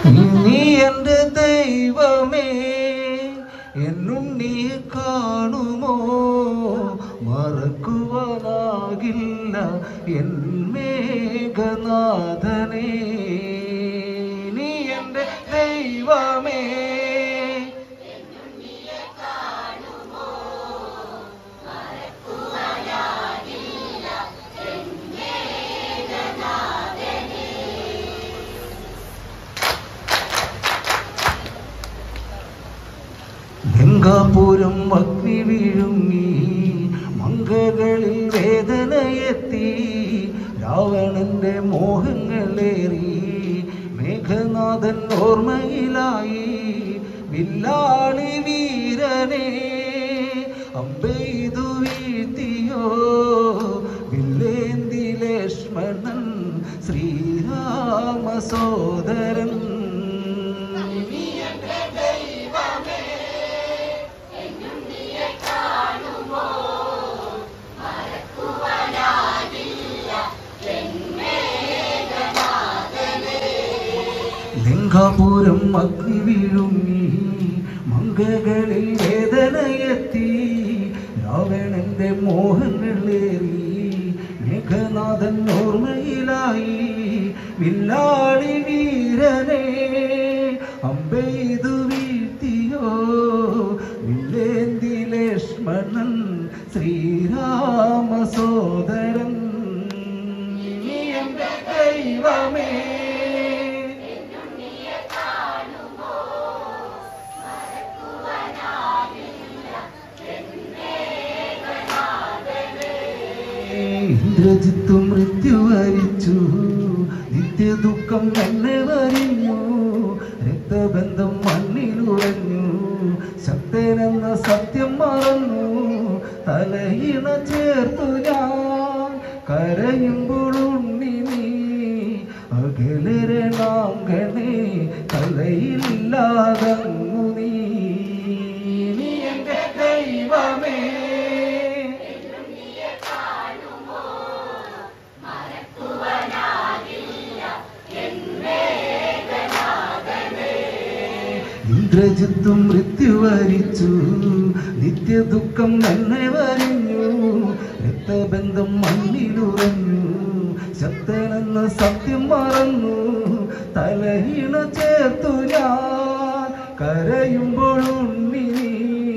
നീ എൻ്റെ ദൈവമേ എന്നുണ്ണിയെ കാണുമോ മറക്കുവാനാകില്ല എൻ മേഘനാഥനെ നീ എൻ്റെ ദൈവമേ ഗംഗാപുരം അഗ്നി വിഴുങ്ങി മങ്കകളിൽ വേദനയെത്തി രാവണന്റെ മോഹങ്ങളേറി മേഘനാഥൻ ഓർമ്മയിലായി വില്ലാളി വീരനെ അമ്പെയ്തു വീഴ്ത്തിയോ വില്ലേന്തി ലക്ഷ്മണൻ ശ്രീരാമ സോദരൻ ലിംഗപുരം അഗ്നി വീഴുങ്ങി മങ്കകളിൽ വേദനയെത്തി രാവണന്റെ മോഹങ്ങളേറി മേഘനാഥൻ ഓർമ്മയിലായി വില്ലാളി വീരനെ അമ്പെയ്തു വീഴ്ത്തിയോ വില്ലേന്തി ലക്ഷ്മണൻ ശ്രീരാമ സോദരൻ നീ എൻ്റെ ദൈവമേ ഇന്ദ്രജിത്തു മൃത്യു വരിച്ചു നിത്യദുഃഖം എന്നെ വരിഞ്ഞു രക്തബന്ധം മണ്ണിലുറഞ്ഞു ശക്തനെന്ന സത്യം മറന്നു തലയിണ ചേർത്തു ഞാൻ കരയുമ്പോൾ ഉണ്ണി നീ അകലരണാങ്കണേ തലയില്ലാതങ്ങു നീ നീ എൻ്റെ ദൈവമേ ഇന്ദ്രജിത്തു മൃത്യു വരിച്ചു നിത്യദുഃഖം എന്നെ വരിഞ്ഞു രക്തബന്ധം മണ്ണിലുറഞ്ഞു ശക്തനെന്ന സത്യം മറന്നു തലയിണ ചേർത്തു ഞാൻ കരയുമ്പോൾ ഉണ്ണി നീ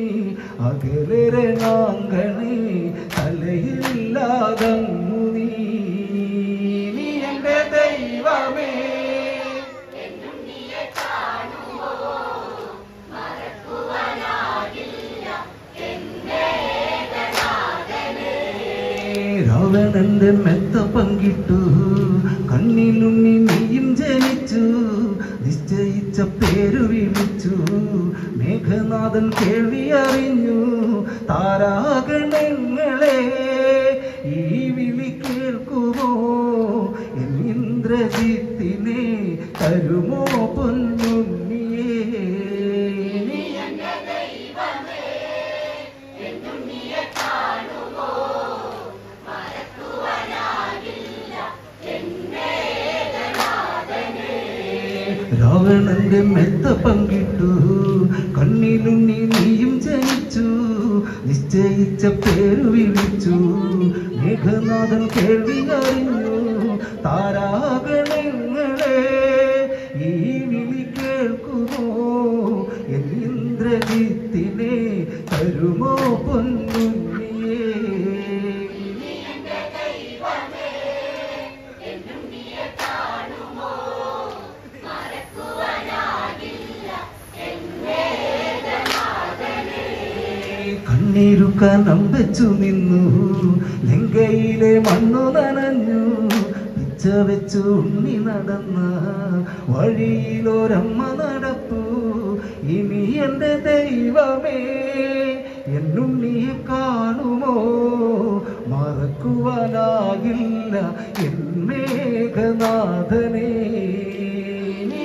അകലരണാങ്കണേ തലയില്ലാതങ്ങു നീ നീ എൻ്റെ ദൈവമേ രാവണന്റെ മെത്ത പങ്കിട്ടു കണ്ണിലുണ്ണി നീയും ജനിച്ചു നിശ്ചയിച്ച പേരു വിളിച്ചു മേഘനാഥൻ കേൾവി അറിഞ്ഞു താരാഗണങ്ങളെ ഈ വിളി കേൾക്കുമോ എൻ ഇന്ദ്രജിത്തിനെ തരുമോ പൊന്നുണ്ണിയേ നീ രാവണന്റെ മെത്ത പങ്കിട്ടു കണ്ണിലുണ്ണി നീയും ജയിച്ചു നിശ്ചയിച്ച പേരു വിളിച്ചു മേഘനാഥൻ കേൾവി അറിഞ്ഞു താരാഗണങ്ങളെ ഈ വിളി കേൾക്കുമോ എൻ ഇന്ദ്രജിത്തിനെ തരുമോ പൊന്നുണ്ണിയേ കണ്ണീരുക്കാൻ നമ്പച്ചു നിന്നു ലങ്കയിലെ മണ്ണു നനഞ്ഞു പിച്ച വെച്ചു ഉണ്ണി നടന്ന വഴിയിലൊരമ്മ നടപ്പു ഇനി എൻ്റെ ദൈവമേ എന്നുണ്ണിയെ കാണുമോ മറക്കുവാനാകില്ല എൻ മേഘനാഥനേ നീ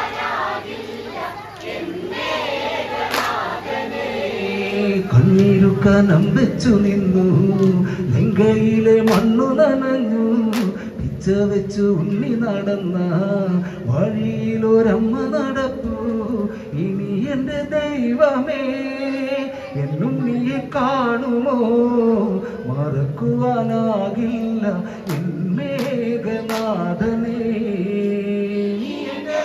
കണ്ണീരു കനം വെച്ചു നിന്നു ലങ്കയിലെ മണ്ണു നനഞ്ഞു പിച്ച വെച്ചു ഉണ്ണി നടന്ന വഴിയിലൊരമ്മ നടപ്പു ഇനി എൻ്റെ ദൈവമേ എന്നുണ്ണിയെ കാണുമോ മറക്കുവാനാകില്ല എൻ മേഘനാഥനേ നീ എൻ്റെ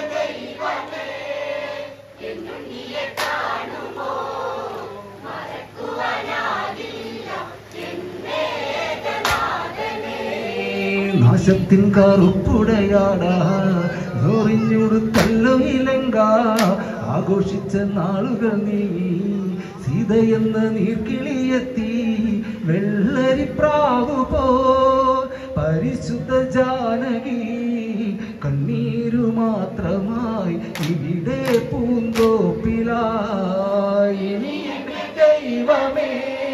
നാശത്തിൻ കറുപ്പുടയാടാ ഞൊറിഞ്ഞുടുത്തല്ലോ ഇലങ്ക ആഘോഷിച്ച നാളുകൾ നീ സീതയെന്ന നീർക്കിളിയെത്തി വെള്ളരിപ്രാവു പോ പരിശുദ്ധ ജാനകി കണ്ണീരു മാത്രമായി ഇവിടെ പൂന്തോപ്പിലായി നീ ദൈവമേ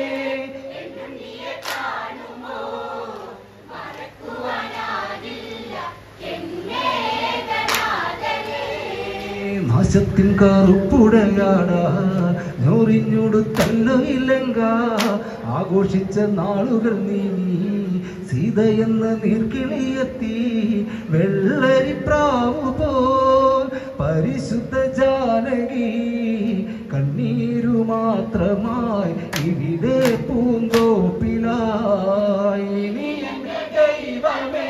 നാശത്തിൻ കറുപ്പുടയാടാ ഞൊറിഞ്ഞുടുത്തല്ലോ ഇല്ലങ്ക ആഘോഷിച്ച നാളുകൾ നീ സീത എന്ന നീർക്കിളിയെത്തി വെള്ളരിപ്രാവു പോൽ പരിശുദ്ധ ജാനകി കണ്ണീരു മാത്രമായി ഇവിടെ പൂന്തോപ്പിലായി നീ ദൈവമേ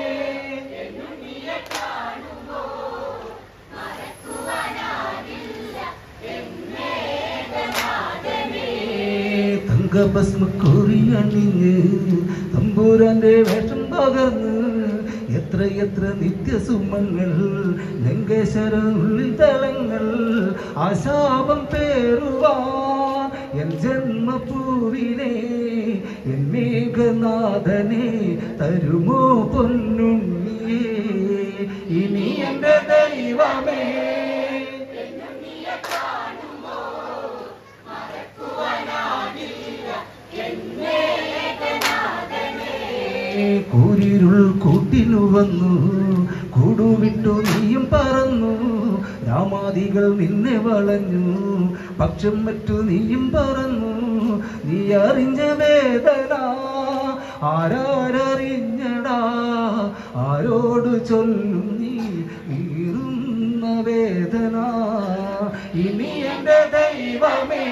തങ്കഭസ്മ കുറിയണിഞ്ഞ് തമ്പൂരാന്റെ വേഷം പകർന്ന് എത്ര എത്ര നിത്യസുമങ്ങൾ ലങ്കേശ്വരനുള്ളിൽ തളങ്ങൾ ആശാപം പേറുവാൻ എൻ ജന്മപൂവിനെ എൻ മേഘനാഥനെ തരുമോ പൊന്നുണ്ണിയേ ഇനി എൻ്റെ ദൈവമേ കൂരിരുൾ കൂട്ടിനു വന്നു കൂടുവിട്ടു നീയും പറന്നു രാമാദികൾ നിന്നെ വളഞ്ഞു പക്ഷം മറ്റു നീയും പറന്നു നീ അറിഞ്ഞ വേദന ആരാരറിഞ്ഞടാ ആരോട് ചൊല്ലും നീ വീറുന്ന വേദന ഇനി എൻ്റെ ദൈവമേ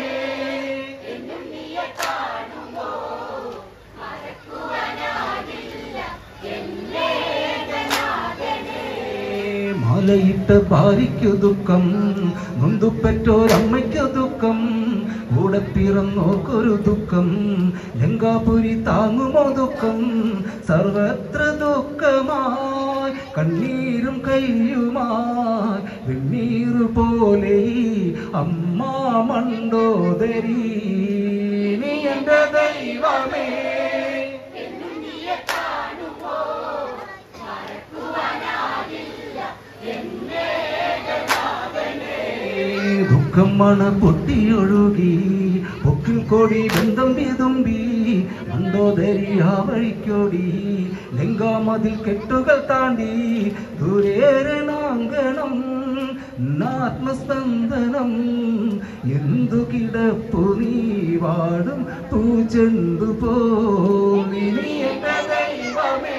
മാലയിട്ട ഭാര്യയ്ക്കു ദുഃഖം നൊന്തുപെറ്റോരമ്മയ്ക്കു ദുഃഖം കൂടെ പിറന്നോർക്കൊരു ദുഃഖം ലങ്കാപുരി താങ്ങുമോ ദുഃഖം സർവത്ര ദുഃഖമായി കണ്ണീരും കയ്യുമായി വെണ്ണീറു പോലെ ഈ അമ്മ മണ്ടോദരി നീ എൻ്റെ ദൈവമേ ദുഃഖം മണ പൊട്ടിയൊഴുകി പൊക്കിൽ കോടി ബന്ധം വിതുമ്പി മണ്ടോദരി ആ വഴിക്കോടി ലങ്കാമതിൽ കെട്ടുകൾ താണ്ടി ദൂരേരണാങ്കണം ആത്മസ്പന്ദനം എന്തു കിടപ്പു നീ വാടും പൂച്ചെണ്ടു പോയി നീ എൻ്റെ ദൈവമേ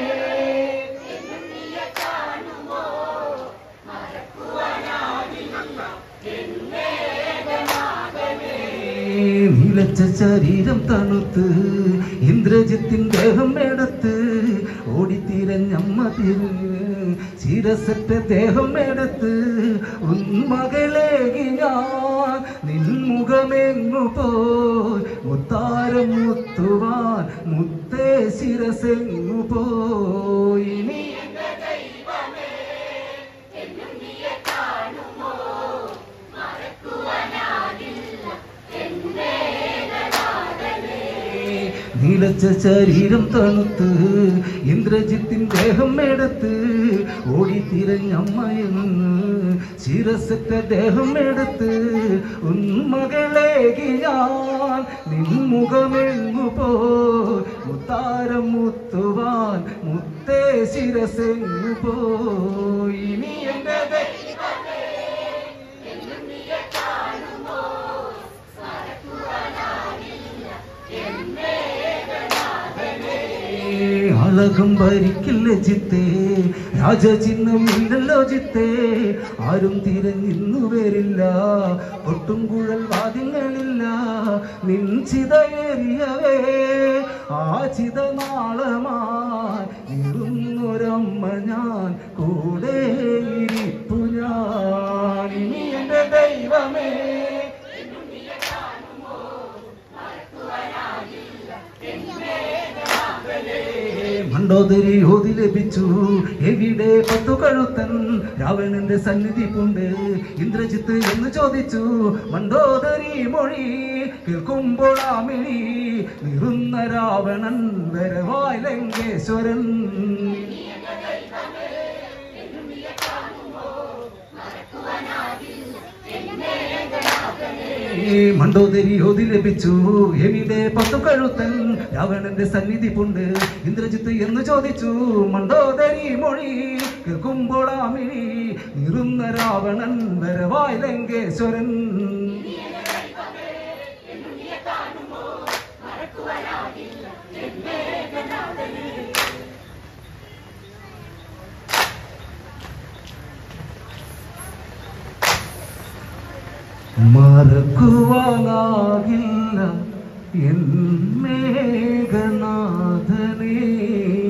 നീലച്ച ശരീരം തണുത്ത് ഇന്ദ്രജിത്തിൻ ദേഹം എടുത്ത് ഓടിത്തിരഞ്ഞമ്മ തിരിഞ്ഞ് ശിരസറ്റ ദേഹം എടുത്ത് ഉന്മകളേകി ഞാൻ നിൻമുഖമെങ്ങു പോയി മുത്താരം മുത്തുവാൻ മുത്തേ ശിരസെങ്ങു പോയി നീ നീലച്ച ശരീരം തണുത്ത് ഇന്ദ്രജിത്തിൻ ദേഹം എടുത്ത് ഓടിത്തിരഞ്ഞമ്മയെന്ന് ശിരസറ്റ ദേഹം എടുത്ത് ഉന്മകളേകി ഞാൻ നിൻമുഖമെങ്ങു പോയി മുത്താരം മുത്തുവാൻ മുത്തേ ശിരസെങ്ങു പോയി നീ എൻ്റെ ദൈവമേ നാലകം ഭരിക്കില്ല ചിത്തേ രാജചിഹ്നം ഇല്ലല്ലോ ചിത്തേ ആരും തിരഞ്ഞിന്നു വരില്ല ഒട്ടും കുഴൽ വാദ്യങ്ങളില്ല നിൻ ചിതയേറിയവേ ആ ചിത നാളമായി ഇരുന്നൊരമ്മ ഞാൻ കൂടെ ഇരിപ്പു ഞാൻ ഇനി എൻ്റെ ദൈവമേ മണ്ടോദരി ഓതി ലഭിച്ചു എവിടെ പത്തു കഴുത്തൻ രാവണന്റെ സന്നിധി പൂണ്ട് ഇന്ദ്രജിത്ത് എന്ന് ചോദിച്ചു മണ്ടോദരി മൊഴി കേൾക്കുമ്പോൾ ആ മിഴി നിറുന്ന രാവണൻ വരവായ് ലങ്കേശ്വരൻ ഈ മണ്ടോദരി ഓതി ലഭിച്ചു എവിടെ പത്തു കഴുത്തൻ രാവണന്റെ സന്നിധി പുണ്ട് ഇന്ദ്രജിത്ത് എന്ന് ചോദിച്ചു മണ്ടോദരി മൊഴി കേൾക്കുമ്പോൾ ആ മിഴി നിറുന്ന രാവണൻ വരവായ് ലങ്കേശ്വരൻ മറക്കുവാനാകില്ല എൻ മേഘനാഥനേ